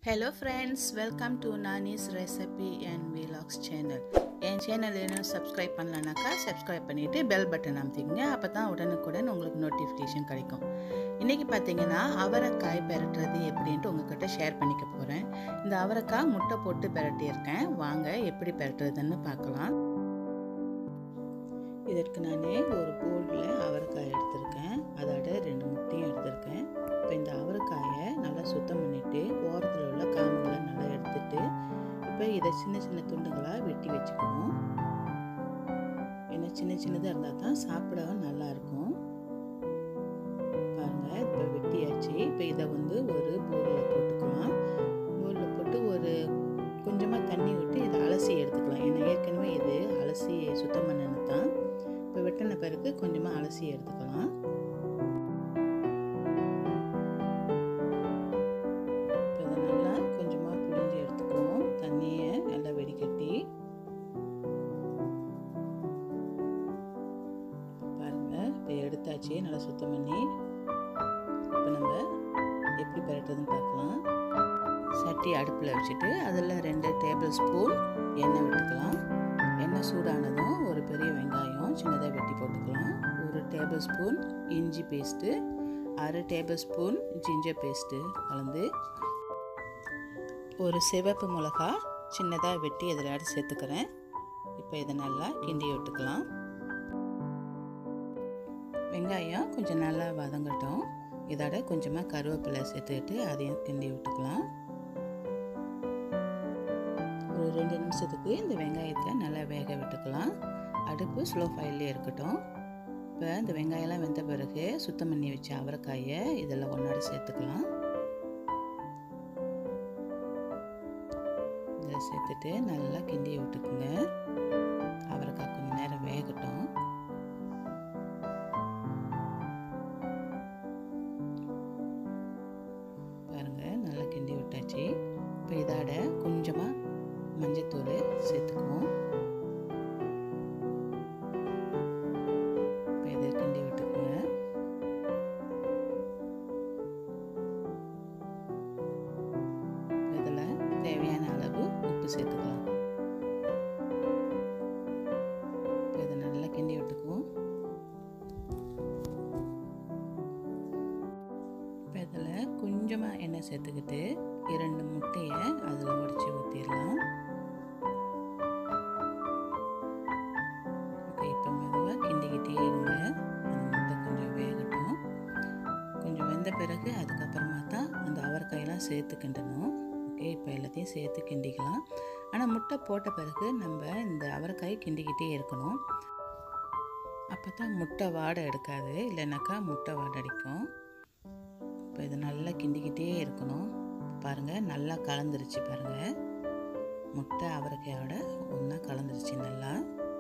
hello friends welcome to Nani's recipe and vlogs channel என் channel இன்னும் subscribe பண்ணலனாக்கா subscribe பண்ணிவிட்டு பெல் பட்டன் அமைத்திங்க அப்போ தான் உடனுக்குடன் உங்களுக்கு நோட்டிஃபிகேஷன் கிடைக்கும் இன்றைக்கி பார்த்தீங்கன்னா அவரைக்காய் பெரட்டுறது எப்படின்ட்டு உங்ககிட்ட ஷேர் பண்ணிக்க போகிறேன் இந்த அவரைக்காய் முட்டை போட்டு பெரட்டியிருக்கேன் வாங்க எப்படி பெரட்டுறதுன்னு பார்க்கலாம் இதற்கு நான் ஒரு போலில் அவரைக்காய் எடுத்திருக்கேன் அதோட ரெண்டு முட்டையும் எடுத்திருக்கேன் இப்போ இந்த அவரைக்காயை நல்லா சுத்தம் பண்ணிவிட்டு ஓரத்தில் உள்ள காம்புகளை நல்லா எடுத்துட்டு இப்போ இதை சின்ன சின்ன துண்டுகளாக வெட்டி வச்சுக்குவோம் ஏன்னா சின்ன சின்னதாக இருந்தால் தான் சாப்பிடவும் நல்லாயிருக்கும் பாருங்கள் இப்போ வெட்டியாச்சு இப்போ இதை வந்து ஒரு பவுலில் போட்டுக்கலாம் பவுலில் போட்டு ஒரு கொஞ்சமாக தண்ணி விட்டு இதை அலசி எடுத்துக்கலாம் ஏன்னா ஏற்கனவே இது அலசி சுத்தம் பண்ணது தான் இப்போ வெட்டின பிறகு கொஞ்சமாக அலசி எடுத்துக்கலாம் இப்போ இதை நல்லா கொஞ்சமாக புழிஞ்சு எடுத்துக்குவோம் தண்ணியை நல்லா வெடிக்கட்டி பாருங்கள் இப்போ எடுத்தாச்சு நல்லா சுத்தம் பண்ணி இப்போ நம்ம எப்படி பரட்டுறதுன்னு பார்க்கலாம் சட்டி அடுப்பில் வச்சுட்டு அதில் ரெண்டு டேபிள் ஸ்பூன் எண்ணெய் விட்டுக்கலாம் எண்ணெய் சூடானதும் ஒரு பெரிய வெங்காயம் சின்னதாக வெட்டி போட்டுக்கலாம் ஒரு டேபிள் ஸ்பூன் இஞ்சி பேஸ்ட்டு அரை டேபிள் ஸ்பூன் ஜிஞ்சர் பேஸ்ட்டு கலந்து ஒரு சிவப்பு மிளகா சின்னதாக வெட்டி அதில் ஆட் சேர்த்துக்கிறேன் இப்போ இதை நல்லா கிண்டி விட்டுக்கலாம் வெங்காயம் கொஞ்சம் நல்லா வதங்கட்டும் இதோட கொஞ்சமாக கருவேப்பிலை சேர்த்துக்கிட்டு அதையும் கிண்டி விட்டுக்கலாம் ஒரு ரெண்டு நிமிஷத்துக்கு இந்த வெங்காயத்தை நல்லா வேக விட்டுக்கலாம் அடுப்பு ஸ்லோ ஃபயர்லேயே இருக்கட்டும் இப்போ இந்த வெங்காயம்லாம் வெந்த பிறகு சுத்தம் பண்ணி வச்ச அவரைக்காயை இதெல்லாம் ஒன்றோட சேர்த்துக்கலாம் இதை சேர்த்துட்டு நல்லா கிண்டி விட்டுக்குங்க அவரைக்காய் கொஞ்சம் நேரம் வேகட்டும் பாருங்கள் நல்லா கிண்டி விட்டாச்சு இப்போ இதோட கொஞ்சமாக மஞ்சத்தூள் சேர்த்துக்குவோம் இப்போ இதை கிண்டி விட்டுக்குங்க இதில் தேவையான அளவு உப்பு சேர்த்துக்கலாம் இப்போ இதை நல்லா கிண்டி விட்டுக்குவோம் இப்போ இதில் கொஞ்சமாக எண்ணெய் சேர்த்துக்கிட்டு இரண்டு முட்டையை அதில் உடச்சி ஊற்றிடலாம் ஓகே இப்போ மெதுவாக கிண்டிக்கிட்டே இருங்க அந்த முட்டை கொஞ்சம் வேகட்டும் கொஞ்சம் வெந்த பிறகு அதுக்கப்புறமா தான் அந்த அவரைக்காயெல்லாம் சேர்த்து கிண்டணும் ஓகே இப்போ எல்லாத்தையும் சேர்த்து கிண்டிக்கலாம் ஆனால் முட்டை போட்ட பிறகு நம்ம இந்த அவரைக்காய் கிண்டிக்கிட்டே இருக்கணும் அப்போ தான் முட்டை வாடை எடுக்காது இல்லைனாக்கா முட்டை வாடை அடிக்கும் இப்போ இது நல்லா கிண்டிக்கிட்டே இருக்கணும் பாருங்கள் நல்லா கலந்துருச்சு பாருங்கள் முட்டை அவரைக்காயோட ஒன்றா கலந்துருச்சு நல்லா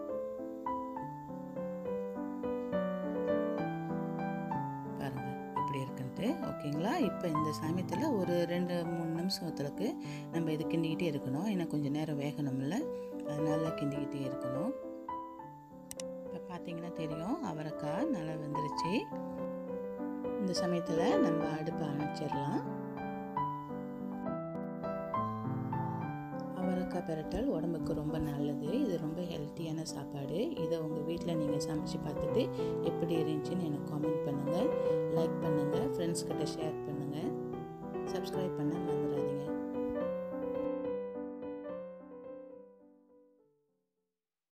பாருங்கள் எப்படி இருக்குன்ட்டு ஓகேங்களா இப்போ இந்த சமயத்தில் ஒரு ரெண்டு மூணு நிமிஷத்துக்கு நம்ம இது கிண்டிக்கிட்டே இருக்கணும் ஏன்னா கொஞ்சம் நேரம் வேகணும்ல அதனால கிண்டிக்கிட்டே இருக்கணும் இப்போ பார்த்தீங்கன்னா தெரியும் அவரைக்காய் நல்லா வெந்துருச்சு இந்த சமயத்தில் நம்ம அடுப்பை அணைச்சிடலாம் அவரைக்காய் பெரட்டல் உடம்புக்கு ரொம்ப நல்லது இது ரொம்ப ஹெல்த்தியான சாப்பாடு இதை உங்கள் வீட்டில் நீங்கள் சமைச்சு பார்த்துட்டு எப்படி இருந்துச்சுன்னு எனக்கு காமெண்ட் பண்ணுங்கள் லைக் பண்ணுங்கள் ஃப்ரெண்ட்ஸ்கிட்ட ஷேர் பண்ணுங்கள் சப்ஸ்கிரைப் பண்ண